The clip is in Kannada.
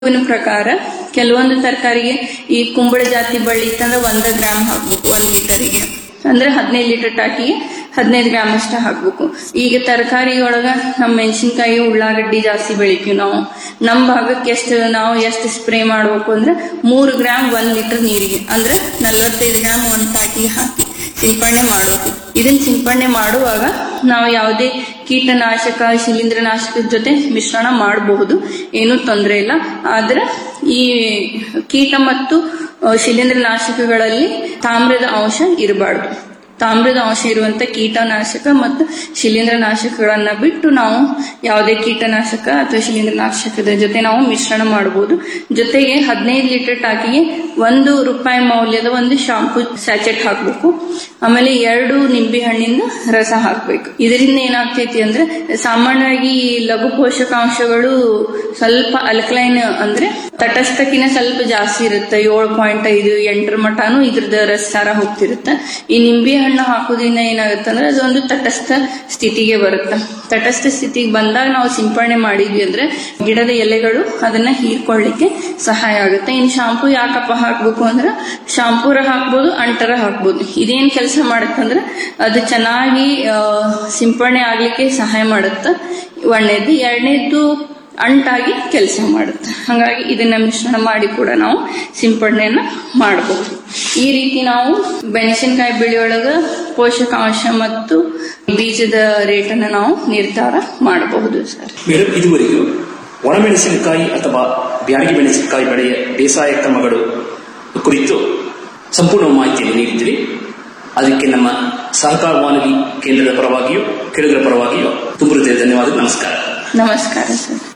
ಇವ್ನ ಪ್ರಕಾರ ಕೆಲವೊಂದು ತರಕಾರಿಗೆ ಈ ಕುಂಬಳ ಜಾತಿ ಬಳ್ಳಿ ಇತ್ತಂದ್ರೆ ಒಂದ ಗ್ರಾಮ್ ಹಾಕ್ಬೇಕು ಒಂದ್ ಲೀಟರಿಗೆ ಅಂದ್ರೆ ಹದಿನೈದು ಲೀಟರ್ ಟಾಕಿಗೆ ಹದಿನೈದು ಗ್ರಾಮ್ ಅಷ್ಟ ಹಾಕ್ಬೇಕು ಈಗ ತರಕಾರಿ ಒಳಗ ನಮ್ಮ ಮೆಣಸಿನ್ಕಾಯಿ ಉಳ್ಳಾಗಡ್ಡಿ ಜಾಸ್ತಿ ಬೆಳಿತೀವಿ ನಾವು ನಮ್ಮ ಭಾಗಕ್ಕೆ ಎಷ್ಟು ನಾವು ಎಷ್ಟು ಸ್ಪ್ರೇ ಮಾಡ್ಬೇಕು ಅಂದ್ರೆ ಮೂರು ಗ್ರಾಮ್ ಒಂದ್ ಲೀಟರ್ ನೀರಿಗೆ ಅಂದ್ರೆ ನಲ್ವತ್ತೈದು ಗ್ರಾಮ್ ಒಂದ್ ಟಾಕಿಗೆ ಹಾಕಿ ಸಿಂಪಡಣೆ ಮಾಡಬೇಕು ಇದನ್ನ ಸಿಂಪಡಣೆ ಮಾಡುವಾಗ ನಾವು ಯಾವುದೇ ಕೀಟನಾಶಕ ಶಿಲೀಂಧ್ರನಾಶಕದ ಜೊತೆ ಮಿಶ್ರಣ ಮಾಡಬಹುದು ಏನೂ ತೊಂದರೆ ಇಲ್ಲ ಆದ್ರೆ ಈ ಕೀಟ ಮತ್ತು ಆ, ಶಿಲೀಂಧ್ರನಾಶಕಗಳಲ್ಲಿ ತಾಮ್ರದ ಅಂಶ ಇರಬಾರ್ದು ತಾಮ್ರದ ಅಂಶ ಇರುವಂತ ಕೀಟನಾಶಕ ಮತ್ತು ಶಿಲೀಂಧ್ರನಾಶಕಗಳನ್ನ ಬಿಟ್ಟು ನಾವು ಯಾವುದೇ ಕೀಟನಾಶಕ ಅಥವಾ ಶಿಲೀಂಧ್ರನಾಶಕದ ಜೊತೆ ನಾವು ಮಿಶ್ರಣ ಮಾಡಬಹುದು ಜೊತೆಗೆ ಹದಿನೈದು ಲೀಟರ್ ಟಾಕಿಗೆ ಒಂದು ರೂಪಾಯಿ ಮೌಲ್ಯದ ಒಂದು ಶಾಂಪೂ ಸ್ಯಾಚೆಟ್ ಹಾಕ್ಬೇಕು ಆಮೇಲೆ ಎರಡು ನಿಂಬೆ ಹಣ್ಣಿಂದ ರಸ ಹಾಕ್ಬೇಕು ಇದರಿಂದ ಏನಾಗ್ತೈತಿ ಅಂದ್ರೆ ಸಾಮಾನ್ಯವಾಗಿ ಈ ಲಘು ಪೋಷಕಾಂಶಗಳು ಸ್ವಲ್ಪ ಅಲ್ಕಲೈನ್ ಅಂದ್ರೆ ತಟಸ್ಥಕ್ಕಿನ ಸ್ವಲ್ಪ ಜಾಸ್ತಿ ಇರುತ್ತೆ ಏಳು ಪಾಯಿಂಟ್ ಐದು ಎಂಟರ ಮಟಾನು ಇದ್ರದ್ದು ರಸಾರ ಹೋಗ್ತಿರುತ್ತೆ ಈ ನಿಂಬೆ ಹಣ್ಣು ಹಾಕೋದ್ರಿಂದ ಏನಾಗುತ್ತೆ ಅಂದ್ರೆ ಅದೊಂದು ತಟಸ್ಥ ಸ್ಥಿತಿಗೆ ಬರುತ್ತೆ ತಟಸ್ಥ ಸ್ಥಿತಿಗೆ ಬಂದಾಗ ನಾವು ಸಿಂಪಡಣೆ ಮಾಡಿದ್ವಿ ಅಂದ್ರೆ ಗಿಡದ ಎಲೆಗಳು ಅದನ್ನ ಹೀರ್ಕೊಳ್ಳಿಕ್ಕೆ ಸಹಾಯ ಆಗುತ್ತೆ ಇನ್ ಶಾಂಪೂ ಯಾಕಪ್ಪ ಹಾಕ್ಬೇಕು ಅಂದ್ರೆ ಶಾಂಪೂರ ಹಾಕ್ಬೋದು ಅಂಟರ ಹಾಕ್ಬೋದು ಇದೇನ್ ಕೆಲಸ ಮಾಡುತ್ತಂದ್ರೆ ಅದು ಚೆನ್ನಾಗಿ ಆ, ಸಿಂಪಡಣೆ ಆಗ್ಲಿಕ್ಕೆ ಸಹಾಯ ಮಾಡುತ್ತೆ ಒಂದನೇದು ಎರಡನೇದು ಅಂಟಾಗಿ ಕೆಲಸ ಮಾಡುತ್ತೆ ಹಾಗಾಗಿ ಇದನ್ನ ಮಿಶ್ರಣ ಮಾಡಿ ಕೂಡ ನಾವು ಸಿಂಪಡಣೆಯನ್ನ ಮಾಡಬಹುದು ಈ ರೀತಿ ನಾವು ಮೆಣಸಿನಕಾಯಿ ಬೆಳೆಯೊಳಗ ಪೋಷಕಾಂಶ ಮತ್ತು ಬೀಜದ ರೇಟನ್ನು ನಾವು ನಿರ್ಧಾರ ಮಾಡಬಹುದು ಸರ್ ಮೇಡಮ್ ಇದುವರೆಗೂ ಒಣಮೆಣಸಿನಕಾಯಿ ಅಥವಾ ಬ್ಯಾಡಗಿ ಮೆಣಸಿನಕಾಯಿ ಬೆಳೆಯ ಬೇಸಾಯ ಕ್ರಮಗಳು ಕುರಿತು ಸಂಪೂರ್ಣ ಮಾಹಿತಿಯನ್ನು ನೀಡಿದ್ದೀರಿ ಅದಕ್ಕೆ ನಮ್ಮ ಸಹಕಾರ ವಾನವಿ ಕೇಂದ್ರದ ಪರವಾಗಿಯೂ ಕೇಳುಗರ ಪರವಾಗಿಯೂ ತುಂಬ ಹೃದಯ ಧನ್ಯವಾದ ನಮಸ್ಕಾರ ನಮಸ್ಕಾರ ಸರ್